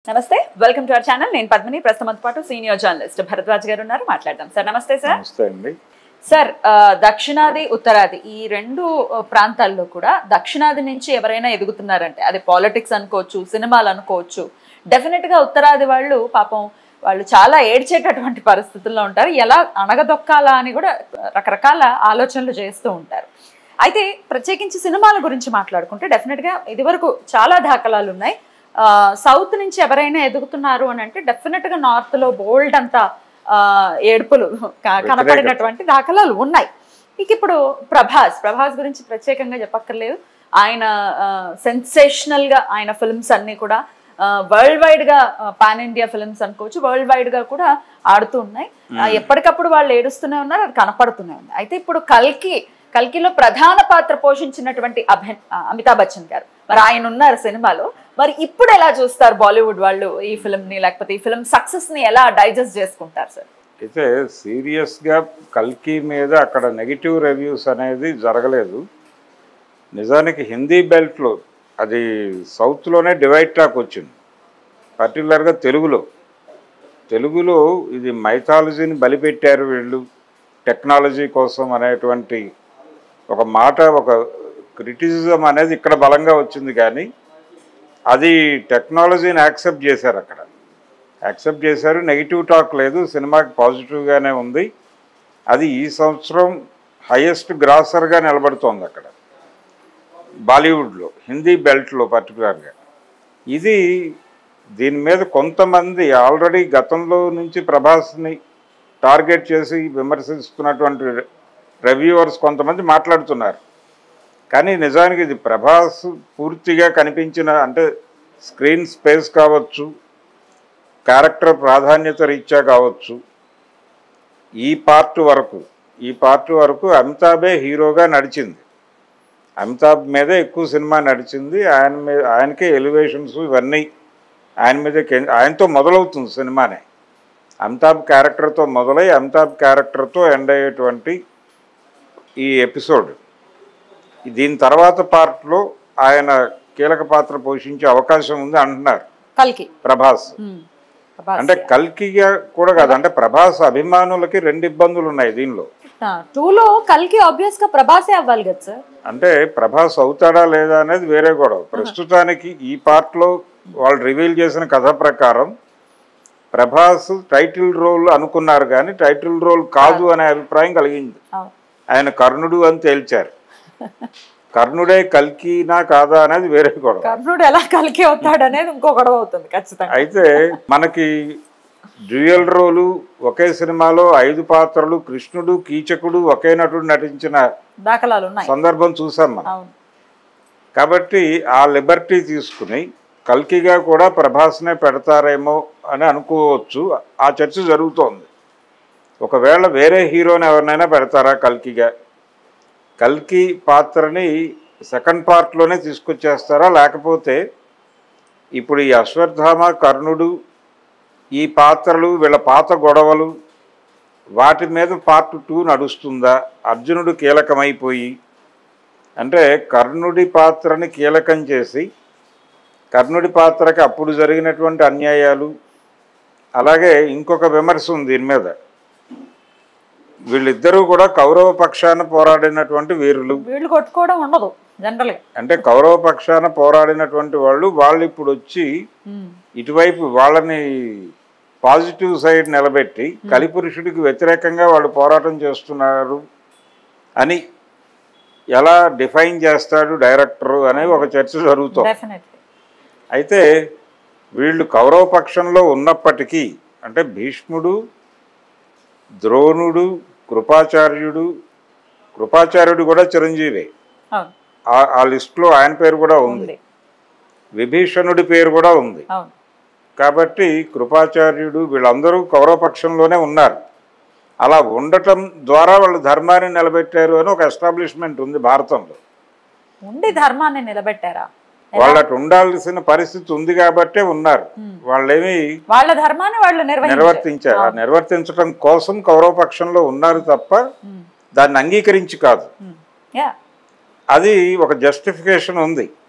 నమస్తే welcome to our channel నేను పద్మిని ప్రస్తుతం పాటు సీనియర్ జర్నలిస్ట్ భరద్వాజ్ గారు ఉన్నారు మాట్లాడదాం సార్ నమస్తే సార్ నమస్తే అండి సార్ ఆ, దక్షిణాది ఉత్తరాది ఈ రెండు ఆ, ప్రాంతాల్లో కూడా దక్షిణాది నుంచి ఎవరైనా ఎదుగుతున్నారంటే అది పాలిటిక్స్ అనుకోవచ్చు సినిమాలు అనుకోవచ్చు డెఫినెట్ గా ఉత్తరాది వాళ్ళు పాపం వాళ్ళు చాలా ఏడ్చేటటువంటి పరిస్థితుల్లో ఉంటారు ఎలా అణగదొక్కాలా అని కూడా రకరకాల ఆలోచనలు చేస్తూ ఉంటారు అయితే ప్రత్యేకించి సినిమాల గురించి మాట్లాడుకుంటే డెఫినెట్ గా ఇదివరకు చాలా దాఖలాలు ఉన్నాయి ఆ, సౌత్ నుంచి ఎవరైనా ఎదుగుతున్నారు అని అంటే డెఫినెట్ గా నార్త్ లో బోల్డ్ అంతా ఆ, ఏడుపులు క- కనపడినటువంటి దాఖలాలు ఉన్నాయి ఇక ఇప్పుడు ప్రభాస్ ప్రభాస్ గురించి ప్రత్యేకంగా చెప్పక్కర్లేదు ఆయన సెన్సేషనల్ గా ఆయన ఫిల్మ్స్ అన్ని కూడా వరల్డ్ వైడ్ గా పాన్ ఇండియా ఫిల్మ్స్ అనుకోవచ్చు వరల్డ్ వైడ్ గా కూడా ఆడుతూ ఉన్నాయి ఆ, ఎప్పటికప్పుడు వాళ్ళు ఏడుస్తూనే ఉన్నారు అది కనపడుతూనే ఉంది అయితే ఇప్పుడు కల్కి కల్కిలో ప్రధాన పాత్ర పోషించినటువంటి అభి ఆ, అమితాబ్ బచ్చన్ గారు మరి ఆయన ఉన్నారు సినిమాలో మరి ఇప్పుడు ఎలా చూస్తారు బాలీవుడ్ వాళ్ళు ఈ ఫిల్మ్ ని లేకపోతే ఈ ఫిల్మ్ సక్సెస్ ని ఎలా డైజెస్ట్ చేసుకుంటారు సార్ అయితే సీరియస్గా కల్కి మీద అక్కడ నెగిటివ్ రివ్యూస్ అనేది జరగలేదు నిజానికి హిందీ బెల్ట్లో అది సౌత్లోనే డివైడ్ టాక్ వచ్చింది పర్టికులర్గా తెలుగులో తెలుగులో ఇది మైథాలజీని బలిపెట్టారు వీళ్ళు టెక్నాలజీ కోసం అనేటువంటి ఒక మాట ఒక క్రిటిసిజం అనేది ఇక్కడ బలంగా వచ్చింది కానీ అది టెక్నాలజీని యాక్సెప్ట్ చేశారు అక్కడ యాక్సెప్ట్ చేశారు నెగిటివ్ టాక్ లేదు సినిమాకి పాజిటివ్గానే ఉంది అది ఈ సంవత్సరం హైయెస్ట్ గ్రాసర్గా నిలబడుతోంది అక్కడ బాలీవుడ్లో హిందీ బెల్ట్లో పర్టికులర్గా ఇది దీని మీద కొంతమంది ఆల్రెడీ గతంలో నుంచి ప్రభాస్ని టార్గెట్ చేసి విమర్శిస్తున్నటువంటి రివ్యూవర్స్ కొంతమంది మాట్లాడుతున్నారు కానీ నిజానికి ఇది ప్రభాస్ పూర్తిగా కనిపించిన అంటే స్క్రీన్ స్పేస్ కావచ్చు క్యారెక్టర్ ప్రాధాన్యత రీత్యా కావచ్చు ఈ పార్ట్ వరకు ఈ పార్ట్ వరకు అమితాబే హీరోగా నడిచింది అమితాబ్ మీదే ఎక్కువ సినిమా నడిచింది ఆయన మీద ఆయనకే ఎలివేషన్స్ ఇవన్నీ ఆయన మీదే కె- ఆయనతో మొదలవుతుంది సినిమానే అమితాబ్ క్యారెక్టర్తో మొదలై అమితాబ్ క్యారెక్టర్తో ఎండ్ అయ్యేటువంటి ఈ ఎపిసోడ్ దీని తర్వాత పార్ట్లో ఆయన కీలక పాత్ర పోషించే అవకాశం ఉంది అంటున్నారు కల్కి ప్రభాస్ ఉమ్. ప్రభాస్ అంటే కల్కిగా కూడా కాదు అంటే ప్రభాస్ అభిమానులకి రెండు ఇబ్బందులు ఉన్నాయి దీనిలో ఆ, టూలో కల్కి ఆబ్వియస్ గా ప్రభాసే అవ్వాలి కదా సార్ అంటే ప్రభాస్ అవుతాడా లేదా అనేది వేరే గొడవ ప్రస్తుతానికి ఈ పార్ట్లో వాళ్ళు రివీల్ చేసిన కథ ప్రకారం ప్రభాస్ టైటిల్ రోల్ అనుకున్నారు కానీ టైటిల్ రోల్ కాదు అనే అభిప్రాయం కలిగింది అవును. ఆయన కర్ణుడు అని తేల్చారు కర్ణుడే కల్కినా కాదా అనేది వేరే గొడవ కర్ణుడు ఎలా కల్కి అవుతాడు అనేది ఇంకో గొడవ అవుతుంది ఖచ్చితంగా అయితే మనకి డ్యూయల్ రోలు ఒకే సినిమాలో ఐదు పాత్రలు కృష్ణుడు కీచకుడు ఒకే నటుడు నటించిన దాఖలాలు ఉన్నాయి సందర్భం చూసాం మనం అవును కాబట్టి ఆ లిబర్టీ తీసుకుని కల్కిగా కూడా ప్రభాస్నే పెడతారేమో అని అనుకోవచ్చు ఆ చర్చ జరుగుతోంది ఒకవేళ వేరే హీరోని ఎవరినైనా పెడతారా కల్కిగా కల్కి పాత్రని సెకండ్ పార్ట్లోనే తీసుకొచ్చేస్తారా లేకపోతే ఇప్పుడు ఈ అశ్వత్థామ కర్ణుడు ఈ పాత్రలు వీళ్ళ పాత గొడవలు వాటి మీద పార్ట్ టూ నడుస్తుందా అర్జునుడు కీలకమైపోయి అంటే కర్ణుడి పాత్రని కీలకం చేసి కర్ణుడి పాత్రకి అప్పుడు జరిగినటువంటి అన్యాయాలు అలాగే ఇంకొక విమర్శ ఉంది దీని మీద వీళ్ళిద్దరూ కూడా కౌరవ పక్షాన పోరాడినటువంటి వీరులు వీళ్ళు కొట్టుకోవడం ఉండదు జనరల్ గా అంటే కౌరవ పక్షాన పోరాడినటువంటి వాళ్ళు వాళ్ళు ఇప్పుడు వచ్చి ఉమ్. ఇటువైపు వాళ్ళని పాజిటివ్ సైడ్ నిలబెట్టి కలిపురుషుడికి వ్యతిరేకంగా వాళ్ళు పోరాటం చేస్తున్నారు అని ఎలా డిఫైన్ చేస్తాడు డైరెక్టరు అనేది ఒక చర్చ జరుగుతుంది డెఫినెట్లీ అయితే వీళ్ళు కౌరవ పక్షంలో ఉన్నప్పటికీ అంటే భీష్ముడు ద్రోణుడు కృపాచార్యుడు కృపాచార్యుడు కూడా చిరంజీవి అవును ఆ- ఆ లిస్టులో ఆయన పేరు కూడా ఉంది ఉంది విభీషణుడి పేరు కూడా ఉంది అవును కాబట్టి కృపాచార్యుడు వీళ్ళందరూ కౌరవపక్షంలోనే ఉన్నారు అలా ఉండటం ద్వారా వాళ్ళు ధర్మాన్ని నిలబెట్టారు అని ఒక ఎస్టాబ్లిష్మెంట్ ఉంది భారతంలో ఉండి ధర్మాన్ని నిలబెట్టారా వాళ్ళకి ఉండాల్సిన పరిస్థితి ఉంది కాబట్టే ఉన్నారు వాళ్ళేమి వాళ్ళ ధర్మాన్ని వాళ్ళు నిర్వహించారు నిర్వర్తించారు ఆ నిర్వర్తించడం కోసం కౌరవపక్షంలో ఉన్నారు తప్ప ఉమ్. దాన్ని అంగీకరించి కాదు ఉమ్. యా అది ఒక జస్టిఫికేషన్ ఉంది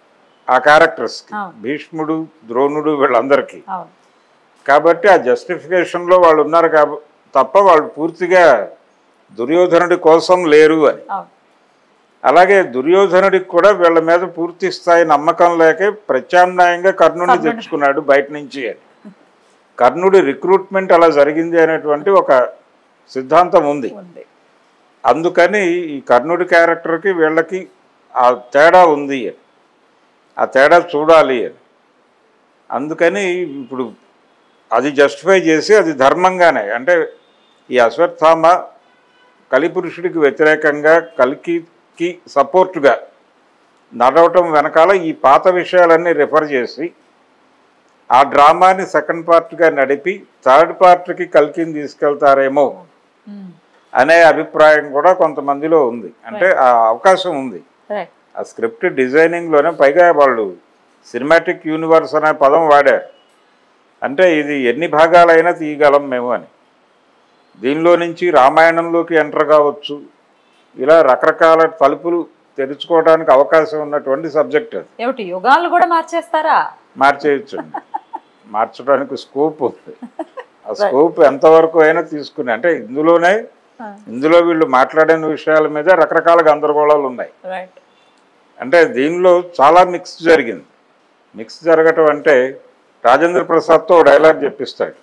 ఆ క్యారెక్టర్స్కి అవును. భీష్ముడు ద్రోణుడు వీళ్ళందరికీ అవును కాబట్టి ఆ జస్టిఫికేషన్లో వాళ్ళు ఉన్నారు కాబ తప్ప వాళ్ళు పూర్తిగా దుర్యోధనుడి కోసం లేరు అని అవును అలాగే దుర్యోధనుడికి కూడా వీళ్ళ మీద పూర్తి స్థాయి నమ్మకం లేకే ప్రత్యామ్నాయంగా కర్ణుడిని కర్ణుడు. తెచ్చుకున్నాడు బయట నుంచి అని కర్ణుడి రిక్రూట్మెంట్ అలా జరిగింది అనేటువంటి ఒక సిద్ధాంతం ఉంది ఉంది అందుకని ఈ కర్ణుడి క్యారెక్టర్కి వీళ్ళకి ఆ తేడా ఉంది అని ఆ తేడా చూడాలి అని అందుకని ఇప్పుడు అది జస్టిఫై చేసి అది ధర్మంగానే అంటే ఈ అశ్వత్థామ కలిపురుషుడికి వ్యతిరేకంగా కలికికి సపోర్టుగా నడవటం వెనకాల ఈ పాత విషయాలన్నీ రిఫర్ చేసి ఆ డ్రామాని సెకండ్ పార్ట్గా నడిపి థర్డ్ పార్ట్కి కలికిని తీసుకెళ్తారేమో ఉమ్. అనే అభిప్రాయం కూడా కొంతమందిలో ఉంది అంటే ఆ అవకాశం ఉంది రైట్ ఆ స్క్రిప్ట్ డిజైనింగ్లోనే పైగా వాళ్ళు సినిమాటిక్ యూనివర్స్ అనే పదం వాడారు అంటే ఇది ఎన్ని భాగాలైనా తీయగలం మేము అని దీనిలో నుంచి రామాయణంలోకి ఎంటర్ కావచ్చు ఇలా రకరకాల తలుపులు తెరుచుకోవడానికి అవకాశం ఉన్నటువంటి సబ్జెక్ట్ అది ఏమిటి యుగాలు కూడా మార్చేస్తారా మార్చేయచ్చు మార్చడానికి స్కోప్ ఉంది ఆ స్కోప్ ఎంతవరకు అయినా తీసుకుని అంటే ఇందులోనే ఇందులో వీళ్ళు మాట్లాడిన విషయాల మీద రకరకాల గందరగోళాలు ఉన్నాయి రైట్ అంటే దీనిలో చాలా మిక్స్ జరిగింది మిక్స్ జరగటం అంటే రాజేంద్ర ప్రసాద్తో ఓ డైలాగ్ చెప్పిస్తాడు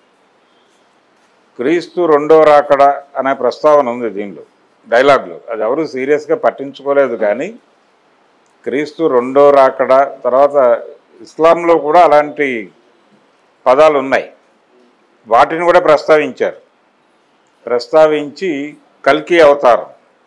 క్రీస్తు రెండో రాకడ అనే ప్రస్తావన ఉంది దీనిలో డైలాగ్లో అది ఎవరు సీరియస్గా పట్టించుకోలేదు కానీ క్రీస్తు రెండో రాకడ తర్వాత ఇస్లాంలో కూడా అలాంటి పదాలు ఉన్నాయి వాటిని కూడా ప్రస్తావించారు ప్రస్తావించి కల్కి అవతారం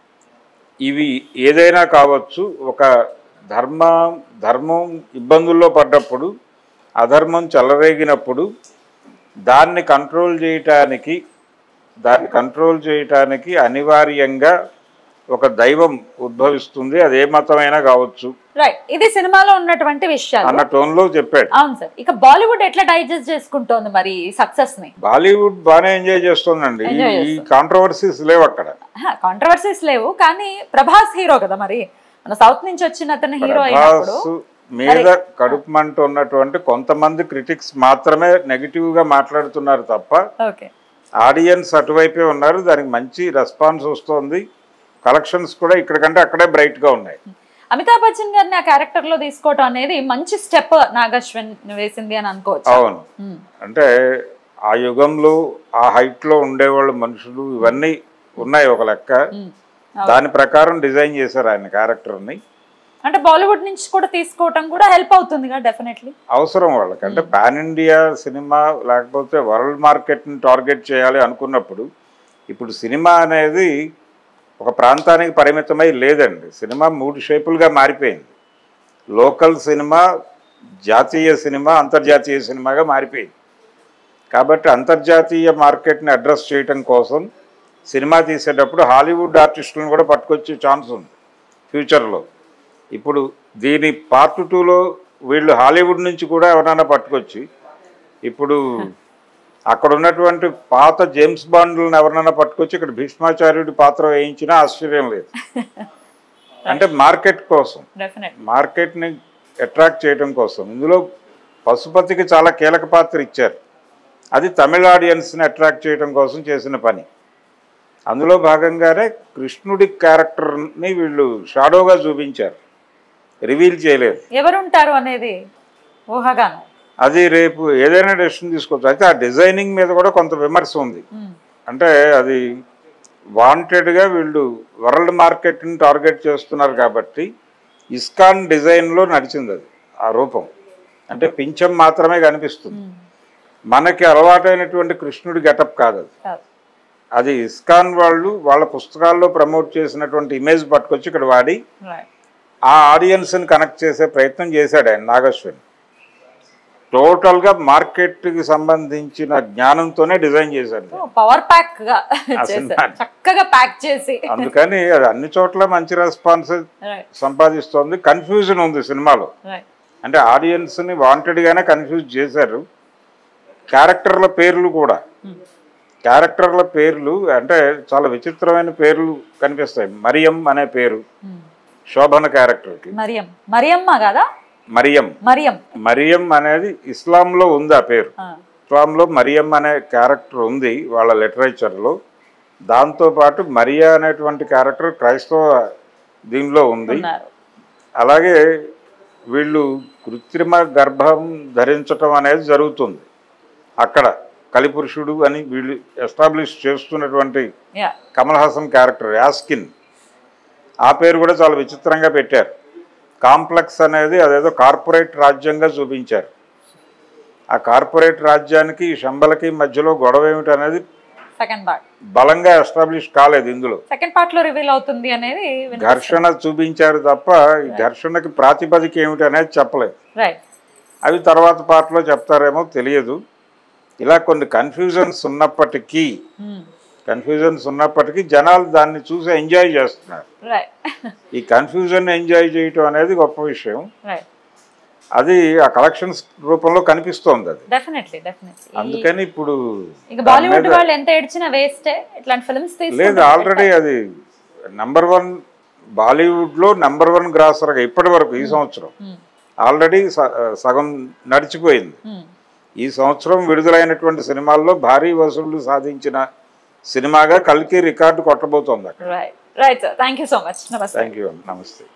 ఇవి ఏదైనా కావచ్చు ఒక ధర్మ ధర్మం ఇబ్బందుల్లో పడ్డప్పుడు అధర్మం చెలరేగినప్పుడు దాన్ని కంట్రోల్ చేయటానికి దాన్ని కంట్రోల్ చేయటానికి అనివార్యంగా ఒక దైవం ఉద్భవిస్తుంది అది ఏ మతమైనా కావచ్చు రైట్ ఇది సినిమాలో ఉన్నటువంటి విషయాలు అన్న టోన్లో చెప్పాడు అవును సార్ ఇక బాలీవుడ్ ఎట్లా డైజెస్ట్ చేసుకుంటోంది మరి సక్సెస్ ని బాలీవుడ్ బాగానే ఎంజాయ్ చేస్తుందండి Enjoy ఈ చేస్తుంది. కాంట్రవర్సీస్ లేవు అక్కడ కాంట్రవర్సీస్ లేవు కానీ ప్రభాస్ హీరో కదా మరి మన సౌత్ నుంచి వచ్చిన అతను హీరో అయినప్పుడు ప్రభాస్ మీద కడుపు మంట ఉన్నటువంటి కొంతమంది క్రిటిక్స్ మాత్రమే నెగిటివ్ గా మాట్లాడుతున్నారు తప్ప ఓకే ఆడియన్స్ అటువైపే ఉన్నారు దానికి మంచి రెస్పాన్స్ వస్తుంది కలెక్షన్స్ కూడా ఇక్కడ కంటే అక్కడే బ్రైట్ గా ఉన్నాయి అమితాబ్ బచ్చన్ గారిని ఆ క్యారెక్టర్ లో తీసుకోవటం అనేది మంచి స్టెప్ నాగశ్వన్ వేసింది అని అనుకోవచ్చు అవును ఉమ్, అంటే ఆ యుగంలో ఆ హైట్ లో ఉండేవాళ్ళు మనుషులు ఇవన్నీ ఉన్నాయి ఒక లెక్క ఉమ్. దాని ప్రకారం డిజైన్ చేశారు ఆయన క్యారెక్టర్ని అంటే బాలీవుడ్ నుంచి కూడా తీసుకోవటం కూడా హెల్ప్ అవుతుంది కదా డెఫినెట్లీ అవసరం వాళ్ళకి అంటే పాన్ ఇండియా సినిమా లేకపోతే వరల్డ్ మార్కెట్ని టార్గెట్ చేయాలి అనుకున్నప్పుడు ఇప్పుడు సినిమా అనేది ఒక ప్రాంతానికి పరిమితమై లేదండి సినిమా మూడు షేపులుగా మారిపోయింది లోకల్ సినిమా జాతీయ సినిమా అంతర్జాతీయ సినిమాగా మారిపోయింది కాబట్టి అంతర్జాతీయ మార్కెట్ని అడ్రస్ చేయటం కోసం సినిమా తీసేటప్పుడు హాలీవుడ్ ఆర్టిస్టులను కూడా పట్టుకొచ్చే ఛాన్స్ ఉంది ఫ్యూచర్లో ఇప్పుడు దీని పార్ట్ టూలో వీళ్ళు హాలీవుడ్ నుంచి కూడా ఎవరైనా పట్టుకొచ్చి ఇప్పుడు అక్కడ ఉన్నటువంటి పాత జేమ్స్ బాండ్లను ఎవరినైనా పట్టుకొచ్చి ఇక్కడ భీష్మాచార్యుడి పాత్ర వేయించినా ఆశ్చర్యం లేదు అంటే మార్కెట్ కోసం డెఫినెట్ మార్కెట్ని అట్రాక్ట్ చేయడం కోసం ఇందులో పశుపతికి చాలా కీలక పాత్ర ఇచ్చారు అది తమిళ ఆడియన్స్ని అట్రాక్ట్ చేయడం కోసం చేసిన పని అందులో భాగంగానే కృష్ణుడి క్యారెక్టర్ని వీళ్ళు షాడోగా చూపించారు రివీల్ చేయలేదు ఎవరుంటారు అనేది ఊహాగానం అది రేపు ఏదైనా డెసిషన్ తీసుకోవచ్చు అయితే ఆ డిజైనింగ్ మీద కూడా కొంత విమర్శ ఉంది ఉమ్, అంటే అది వాంటెడ్గా వీళ్ళు వరల్డ్ మార్కెట్ని టార్గెట్ చేస్తున్నారు కాబట్టి ఇస్కాన్ డిజైన్లో నడిచింది అది ఆ రూపం అంటే పింఛం మాత్రమే కనిపిస్తుంది ఉమ్, మనకి అలవాటైనటువంటి కృష్ణుడి గెటప్ కాదు అది కాదు. అది ఇస్కాన్ వాళ్ళు వాళ్ళ పుస్తకాల్లో ప్రమోట్ చేసినటువంటి ఇమేజ్ పట్టుకొచ్చి ఇక్కడ వాడి Right. ఆ ఆడియన్స్ని కనెక్ట్ చేసే ప్రయత్నం చేశాడు ఆయన నాగశ్వన్ టోటల్గా మార్కెట్కి సంబంధించిన జ్ఞానంతోనే డిజైన్ చేశాడు సో పవర్ ప్యాక్ గా ఆ చేశారు సినిమా. చక్కగా ప్యాక్ చేసి అందుకని అది అన్ని చోట్ల మంచి రెస్పాన్స్ రైట్ సంపాదిస్తోంది కన్ఫ్యూజన్ ఉంది సినిమాలో రైట్ అంటే ఆడియన్స్ని వాంటెడ్గానే కన్ఫ్యూజ్ చేశారు క్యారెక్టర్ల పేర్లు కూడా క్యారెక్టర్ల పేర్లు అంటే చాలా విచిత్రమైన పేర్లు కనిపిస్తాయి మరియం అనే పేరు శోభన క్యారెక్టర్కి మరియం మరియమ్మ కదా మరియం మరియం మరియం అనేది ఇస్లాంలో ఉంది ఆ పేరు ఆ, ఇస్లాంలో మరియం అనే క్యారెక్టర్ ఉంది వాళ్ళ లిటరేచర్లో దాంతోపాటు మరియా అనేటువంటి క్యారెక్టర్ క్రైస్తవ దీనిలో ఉంది ఉన్నారు అలాగే వీళ్ళు కృత్రిమ గర్భం ధరించటం అనేది జరుగుతుంది అక్కడ కలిపురుషుడు అని వీళ్ళు ఎస్టాబ్లిష్ చేస్తున్నటువంటి yeah Kamal Haasan character Yaskin ఆ పేరు కూడా చాలా విచిత్రంగా పెట్టారు కాంప్లెక్స్ అనేది అదేదో కార్పొరేట్ రాజ్యంగా చూపించారు ఆ కార్పొరేట్ రాజ్యానికి ఈ శంబలకి మధ్యలో గొడవ ఏమిటి అనేది సెకండ్ పార్ట్ బలంగా ఎస్టాబ్లిష్ కాలేదు ఇందులో సెకండ్ పార్ట్ లో రివీల్ అవుతుంది అనేది ఘర్షణ చూపించారు తప్ప ఈ ఘర్షణకి ప్రాతిపదిక ఏమిటి అనేది చెప్పలేదు రైట్ అవి తర్వాత పార్ట్లో చెప్తారేమో తెలియదు ఇలా కొన్ని కన్ఫ్యూజన్స్ ఉన్నప్పటికీ కన్ఫ్యూజన్స్ ఉన్నప్పటికీ జనాలు దాన్ని చూసి ఎంజాయ్ చేస్తున్నారు రైట్ ఈ కన్ఫ్యూజన్ ఎంజాయ్ చేయటం అనేది గొప్ప విషయం రైట్ అది ఆ కలెక్షన్స్ రూపంలో కనిపిస్తోంది అది డెఫినెట్లీ డెఫినెట్లీ అందుకని ఇప్పుడు ఇక దాని బాలీవుడ్ మీద- వాళ్ళు ఎంత ఏడ్చినా వేస్టే ఇట్లాంటి ఫిల్మ్స్ లేదు ఆల్రెడీ అది నంబర్ వన్ బాలీవుడ్లో నంబర్ వన్ గ్రాసర్గా ఇప్పటి వరకు ఈ సంవత్సరం ఆల్రెడీ స- సగం నడిచిపోయింది ఈ సంవత్సరం విడుదలైనటువంటి సినిమాల్లో భారీ వసూళ్లు సాధించిన సినిమాగా కల్కి రికార్డు కొట్టబోతోంది అక్కడ right right sir thank you so much నమస్తే థ్యాంక్ యూ నమస్తే